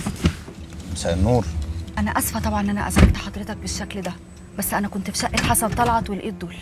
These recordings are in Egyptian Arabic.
مساء النور انا اسفه طبعا ان انا ازعجت حضرتك بالشكل ده بس انا كنت في شقه حسن طلعت ولقيت دول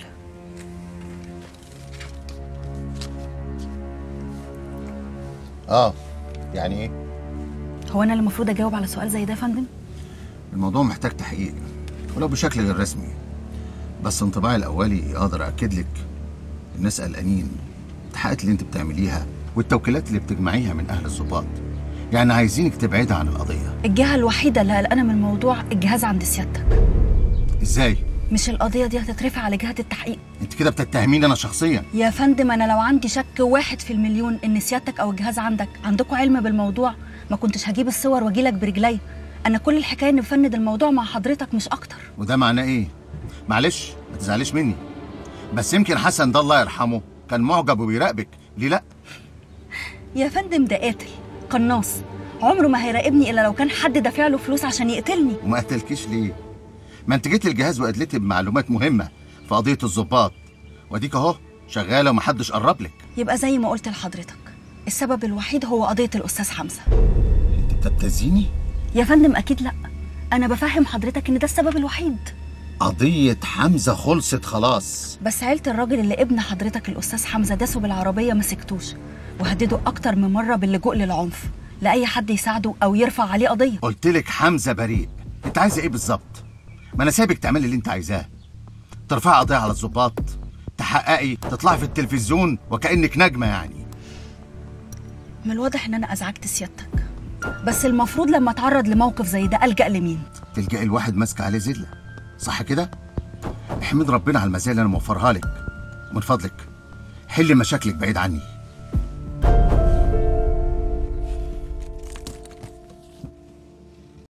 اه يعني ايه هو انا اللي المفروض اجاوب على سؤال زي ده يا فندم الموضوع محتاج تحقيق ولو بشكل غير رسمي بس انطباعي الاولي اقدر اكد لك الناس قلقانين التحقيقات اللي انت بتعمليها والتوكيلات اللي بتجمعيها من اهل الضباط يعني عايزينك تبعدي عن القضيه الجهه الوحيده اللي قلقانه من الموضوع الجهاز عند سيادتك ازاي مش القضيه دي هتترفع على جهه التحقيق انت كده بتتهميني انا شخصيا يا فندم انا لو عندي شك واحد في المليون ان سيادتك او الجهاز عندك عندكم علم بالموضوع ما كنتش هجيب الصور واجيلك برجلي انا كل الحكايه اني بفند الموضوع مع حضرتك مش اكتر وده معناه ايه معلش ما تزعليش مني بس يمكن حسن ده الله يرحمه كان معجب وبيراقبك ليه لا يا فندم ده قاتل قناص عمره ما هيراقبني الا لو كان حد دافع له فلوس عشان يقتلني وما قتلكيش ليه ما انت جيت الجهاز وقدلتي بمعلومات مهمه في قضيه الضباط واديك اهو شغاله ومحدش قرب لك يبقى زي ما قلت لحضرتك السبب الوحيد هو قضيه الاستاذ حمزه انت بتبتزيني يا فندم اكيد لا انا بفهم حضرتك ان ده السبب الوحيد قضيه حمزه خلصت خلاص بس عيلة الراجل اللي ابن حضرتك الأستاذ حمزة داسه بالعربية ما سكتوش وهددوا أكتر من مرة باللجوء للعنف لأي حد يساعده أو يرفع عليه قضية قلت لك حمزه بريء انت عايزه ايه بالظبط ما انا سايبك تعملي اللي انت عايزاه ترفعي قضيه على الضباط تحققي تطلعي في التلفزيون وكانك نجمه يعني من الواضح إن أنا أزعجت سيادتك بس المفروض لما أتعرض لموقف زي ده ألجأ لمين؟ تلجئي الواحد ماسك عليه زله صح كده احمد ربنا على المزايا اللي انا موفرها لك ومن فضلك حلي مشاكلك بعيد عني